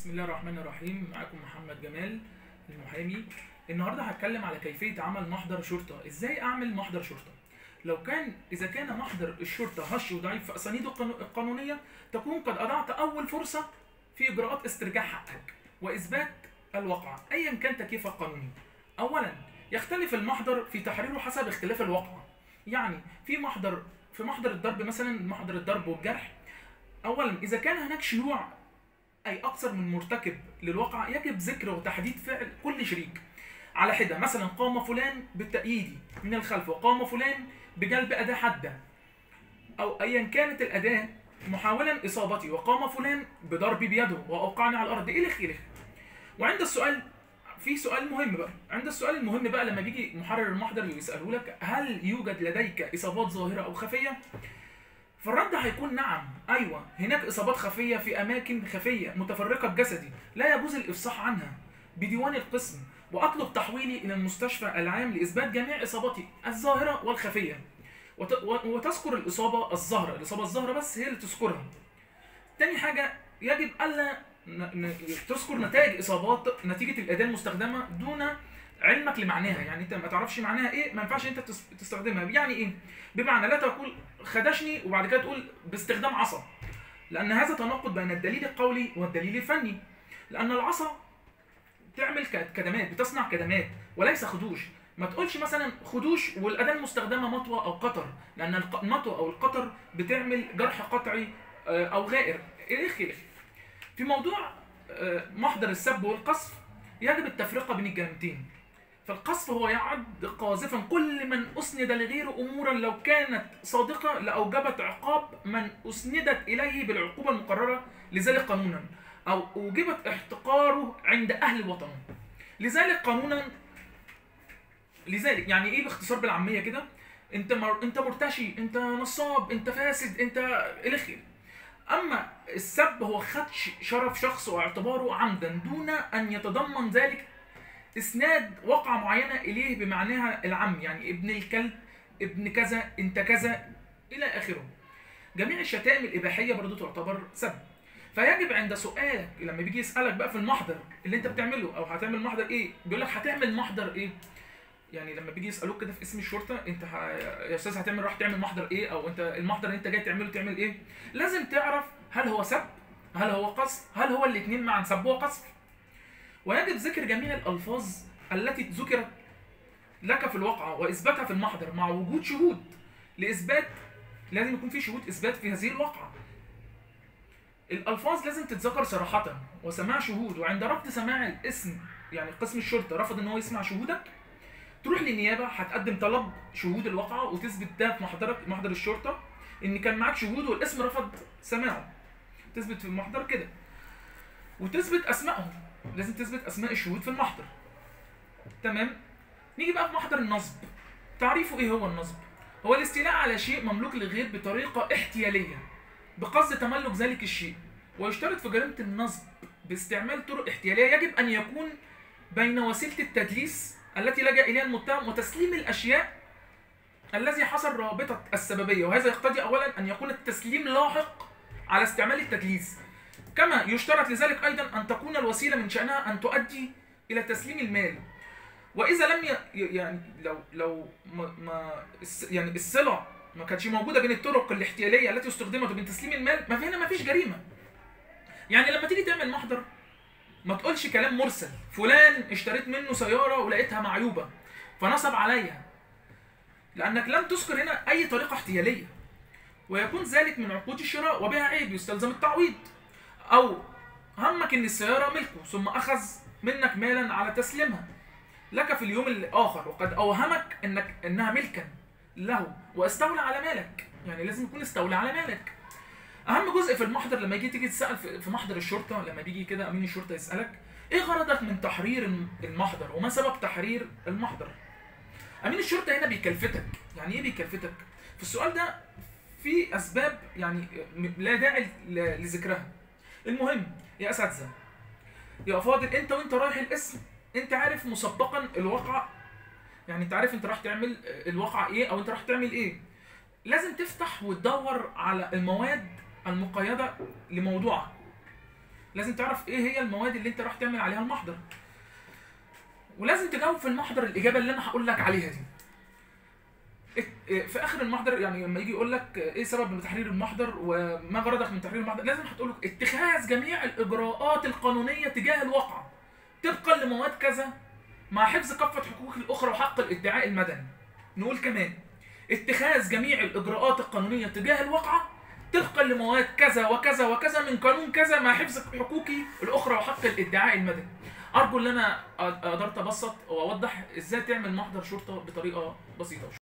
بسم الله الرحمن الرحيم معاكم محمد جمال المحامي النهارده هتكلم على كيفيه عمل محضر شرطه ازاي اعمل محضر شرطه لو كان اذا كان محضر الشرطه هش وضعيف فاسانيده القانو- القانونيه تكون قد اضعت اول فرصه في اجراءات استرجاع حقك واثبات الواقع ايا كان تكييفه القانوني اولا يختلف المحضر في تحريره حسب اختلاف الواقع يعني في محضر في محضر الضرب مثلا محضر الضرب والجرح اولا اذا كان هناك شيوع أي أكثر من مرتكب للواقع يجب ذكر وتحديد فعل كل شريك على حدة مثلا قام فلان بالتأييد من الخلف وقام فلان بجلب أداة حادة أو أيا كانت الأداة محاولا إصابتي وقام فلان بضربي بيده وأوقعني على الأرض إلى آخره وعند السؤال في سؤال مهم بقى عند السؤال المهم بقى لما بيجي محرر المحضر يسأله لك هل يوجد لديك إصابات ظاهرة أو خفية فالرد هيكون نعم ايوه هناك اصابات خفيه في اماكن خفيه متفرقه بجسدي لا يجوز الافصاح عنها بديوان القسم واطلب تحويلي الى المستشفى العام لاثبات جميع اصاباتي الظاهره والخفيه وت... و- وتذكر الاصابه الظاهره الاصابه الظاهره بس هي اللي تذكرها تاني حاجه يجب الا ن... ن... تذكر نتائج اصابات نتيجه الاداه المستخدمه دون علمك لمعناها يعني انت ما تعرفش معناها ايه ما ينفعش انت تس- تستخدمها يعني ايه بمعنى لا تقول خدشني وبعد كده تقول باستخدام عصا لان هذا تناقض بين الدليل القولي والدليل الفني لان العصا تعمل ك- كدمات بتصنع كدمات وليس خدوش ما تقولش مثلا خدوش والاداه المستخدمه مطوه او قطر لان الق- المطوه او القطر بتعمل جرح قطعي آه، او غائر الى اخره في موضوع آه، محضر السب والقذف يجب التفرقه بين الجانبين فالقذف هو يعد قاذفا كل من اسند لغيره امورا لو كانت صادقه لاوجبت عقاب من اسندت اليه بالعقوبه المقرره لذلك قانونا او اوجبت احتقاره عند اهل وطنه لذلك قانونا لذلك يعني ايه باختصار بالعاميه كده انت مر... انت مرتشي انت نصاب انت فاسد انت الى اخره اما السب هو خدش شرف شخص واعتباره عمدا دون ان يتضمن ذلك اسناد واقعة معينة اليه بمعناها العام يعني ابن الكلب ابن كذا انت كذا الى اخره جميع الشتائم الاباحية برضو تعتبر سب فيجب عند سؤالك لما بيجي يسألك بقى في المحضر اللي انت بتعمله او هتعمل محضر ايه بيقول لك هتعمل محضر ايه يعني لما بيجي يسالوك كده في اسم الشرطه انت ه... يا استاذ هتعمل راح تعمل محضر ايه او انت المحضر اللي انت جاي تعمله تعمل ايه لازم تعرف هل هو سب هل هو قصف هل هو الاثنين معا سب وقصف ويجب ذكر جميع الالفاظ التي ذكرت لك في الواقعه واثباتها في المحضر مع وجود شهود لاثبات لازم يكون في شهود اثبات في هذه الواقعه الالفاظ لازم تتذكر صراحه وسماع شهود وعند رفض سماع الاسم يعني قسم الشرطه رفض ان هو يسمع شهودك تروح للنيابه هتقدم طلب شهود الواقعه وتثبت ده في محضرك محضر الشرطه ان كان معاك شهود والاسم رفض سماعه تثبت في المحضر كده وتثبت اسمائهم لازم تثبت اسماء الشهود في المحضر تمام نيجي بقى في محضر النصب تعريفه ايه هو النصب هو الاستيلاء على شيء مملوك للغير بطريقه احتياليه بقصد تملك ذلك الشيء ويشترط في جريمه النصب باستعمال طرق احتياليه يجب ان يكون بين وسيله التدليس التي لجا اليها المتهم وتسليم الاشياء الذي حصل رابطه السببيه وهذا يقتضي اولا ان يكون التسليم لاحق على استعمال التدليس كما يشترط لذلك ايضا ان تكون الوسيله من شانها ان تؤدي الى تسليم المال واذا لم ي... يعني لو لو ما, ما الس- يعني الصله ما كانتش موجوده بين الطرق الاحتياليه التي استخدمت وبين تسليم المال ما في هنا ما فيش جريمه يعني لما تيجي تعمل محضر ما تقولش كلام مرسل فلان اشتريت منه سياره ولقيتها معيوبه فنصب عليا لانك لم تذكر هنا اي طريقه احتياليه ويكون ذلك من عقود الشراء وبها عيب يستلزم التعويض او همك ان السياره ملكه ثم اخذ منك مالا على تسليمها لك في اليوم الاخر وقد اوهمك انك انها ملكا له واستولى على مالك يعني لازم يكون استولى على مالك اهم جزء في المحضر لما يجي تيجي تسال في في محضر الشرطه لما بيجي كده امين الشرطه يسالك ايه غرضك من تحرير الم- المحضر وما سبب تحرير المحضر امين الشرطه هنا بيكلفتك يعني ايه بيكلفتك في السؤال ده في اسباب يعني م- لا داعي ل- لذكرها المهم يا اساتذه يا فاضل انت وانت رايح القسم انت عارف مسبقا الواقع يعني انت عارف انت راح تعمل الواقع ايه او انت راح تعمل ايه لازم تفتح وتدور على المواد المقيده لموضوعك لازم تعرف ايه هي المواد اللي انت راح تعمل عليها المحضر ولازم تجاوب في المحضر الاجابه اللي انا هقول لك عليها دي ات- في اخر المحضر يعني لما يجي يقول لك ايه سبب من تحرير المحضر وما غرضك من تحرير المحضر لازم هتقول له اتخاذ جميع الاجراءات القانونيه تجاه الواقعه طبقا لمواد كذا مع حفظ كافه حقوق الاخرى وحق الادعاء المدني نقول كمان اتخاذ جميع الاجراءات القانونيه تجاه الواقعه طبقا لمواد كذا وكذا وكذا من قانون كذا مع حفظ حقوقي الاخرى وحق الادعاء المدني ارجو ان انا قدرت ابسط واوضح ازاي تعمل محضر شرطه بطريقه بسيطه